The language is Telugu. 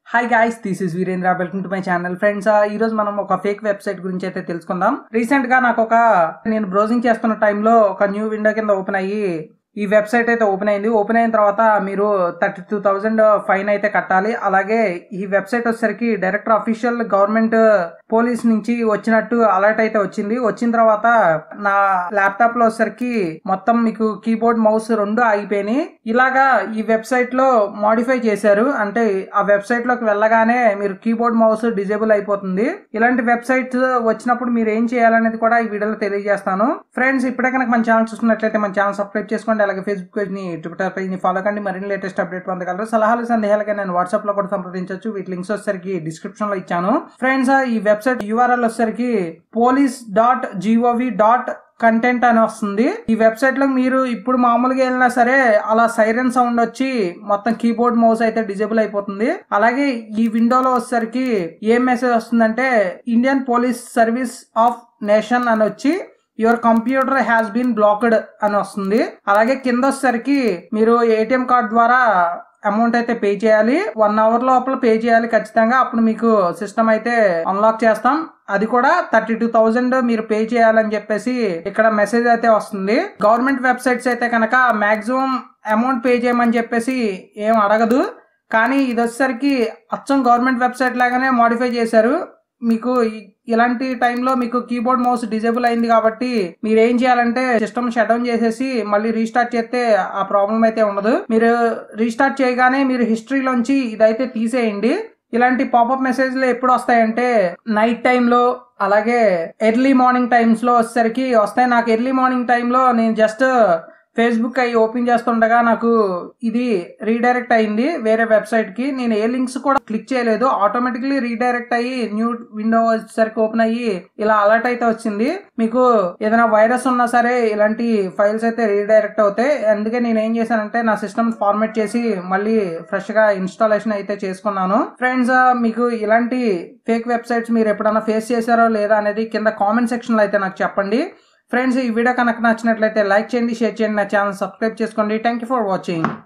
hi guys this is Veerendra welcome to my channel friends ఈ రోజు మనం ఒక ఫేక్ వెబ్సైట్ గురించి అయితే తెలుసుకుందాం రీసెంట్ గా నాకు ఒక నేను బ్రౌజింగ్ చేస్తున్న టైంలో ఒక న్యూ విండో కింద ఓపెన్ అయ్యి ఈ వెబ్సైట్ అయితే ఓపెన్ అయింది ఓపెన్ అయిన తర్వాత మీరు థర్టీ టూ థౌజండ్ ఫైన్ అయితే కట్టాలి అలాగే ఈ వెబ్సైట్ వచ్చేసరికి డైరెక్టర్ అఫీషియల్ గవర్నమెంట్ పోలీస్ నుంచి వచ్చినట్టు అలర్ట్ అయితే వచ్చింది వచ్చిన తర్వాత నా ల్యాప్టాప్ లో వచ్చేసరికి మొత్తం మీకు కీబోర్డ్ మౌస్ రెండు ఆగిపోయినాయి ఇలాగా ఈ వెబ్సైట్ లో మాడిఫై చేశారు అంటే ఆ వెబ్సైట్ లోకి వెళ్ళగానే మీరు కీబోర్డ్ మౌస్ డిజేబుల్ అయిపోతుంది ఇలాంటి వెబ్సైట్స్ వచ్చినప్పుడు మీరు ఏం చేయాలనేది కూడా ఈ వీడియోలో తెలియజేస్తాను ఫ్రెండ్స్ ఇప్పుడే కనుక మన ఛానల్ చూస్తున్నట్లయితే మన ఛానల్ సబ్స్క్రైబ్ చేసుకోండి అలాగే ఫేస్బుక్ పేజ్ ని ట్విట్టర్ పేజ్ ని ఫాలో కండి మరిన్ని లేటెస్ట్ అప్డేట్ పొందగలరు సలహాలు సందేహాలుగా నేను వాట్సాప్ లో కూడా సంప్రదించవచ్చు వీటి లింక్స్ వచ్చేసరికి డిస్క్రిప్షన్ లో ఇచ్చాను ఫ్రెండ్స్ ఈ వెబ్సైట్ యూఆర్ఎల్ వచ్చేసరికి police dot GOV dot content అని వస్తుంది ఈ వెబ్సైట్ లో మీరు ఇప్పుడు మామూలుగా వెళ్ళినా సరే అలా సైరన్ సౌండ్ వచ్చి మొత్తం కీబోర్డ్ మౌస్ అయితే డిజేబుల్ అయిపోతుంది అలాగే ఈ విండోలో వచ్చేసరికి ఏం మెసేజ్ వస్తుందంటే Indian police service of nation అని వచ్చి your computer has been blocked అని వస్తుంది అలాగే కింద వచ్చేసరికి మీరు ఏటీఎం కార్డ్ ద్వారా అమౌంట్ అయితే పే చేయాలి వన్ అవర్ లోపల పే చేయాలి ఖచ్చితంగా అప్పుడు మీకు సిస్టమ్ అయితే అన్లాక్ చేస్తాం అది కూడా థర్టీ టూ థౌజండ్ మీరు పే చేయాలని చెప్పేసి ఇక్కడ మెసేజ్ అయితే వస్తుంది గవర్నమెంట్ వెబ్సైట్స్ అయితే కనుక మాక్సిమం అమౌంట్ పే చేయమని చెప్పేసి ఏం అడగదు కానీ ఇది వచ్చేసరికి అచ్చం గవర్నమెంట్ వెబ్సైట్ లాగానే మాడిఫై చేశారు మీకు ఇలాంటి టైంలో మీకు కీబోర్డ్ మౌస్ డిజేబుల్ అయింది కాబట్టి మీరు ఏం చేయాలంటే సిస్టమ్ షట్ డౌన్ చేసేసి మళ్ళీ రీస్టార్ట్ చేస్తే ఆ ప్రాబ్లం అయితే ఉండదు మీరు రీస్టార్ట్ చేయగానే మీరు హిస్టరీలోంచి ఇదైతే తీసేయండి ఇలాంటి పాపప్ మెసేజ్లు ఎప్పుడు వస్తాయంటే నైట్ టైంలో అలాగే ఎర్లీ మార్నింగ్ టైమ్స్ లో వచ్చేసరికి వస్తాయి నాకు ఎర్లీ మార్నింగ్ టైంలో నేను జస్ట్ ఫేస్బుక్ అయ్యి ఓపెన్ చేస్తుండగా నాకు ఇది రీడైరెక్ట్ అయింది వేరే వెబ్సైట్ కి నేను ఏ లింక్స్ కూడా క్లిక్ చేయలేదు ఆటోమేటిక్లీ రీడైరెక్ట్ అయ్యి న్యూ విండో వచ్చేసరికి ఓపెన్ అయ్యి ఇలా అలర్ట్ అయితే వచ్చింది మీకు ఏదైనా వైరస్ ఉన్నా సరే ఇలాంటి ఫైల్స్ అయితే రీడైరెక్ట్ అవుతాయి అందుకే నేను ఏం చేశానంటే నా సిస్టమ్ ఫార్మేట్ చేసి మళ్ళీ ఫ్రెష్ గా ఇన్స్టాలేషన్ అయితే చేసుకున్నాను ఫ్రెండ్స్ మీకు ఇలాంటి ఫేక్ వెబ్సైట్స్ మీరు ఎప్పుడైనా ఫేస్ చేశారో లేదా అనేది కింద కామెంట్ సెక్షన్ లో అయితే నాకు చెప్పండి ఫ్రెండ్స్ ఈ వీడియో కనుక నచ్చినట్లయితే లైక్ చేయండి షేర్ చేయండి నా ఛానల్ సబ్స్క్రైబ్ చేసుకోండి థ్యాంక్ యూ ఫర్ వాచింగ్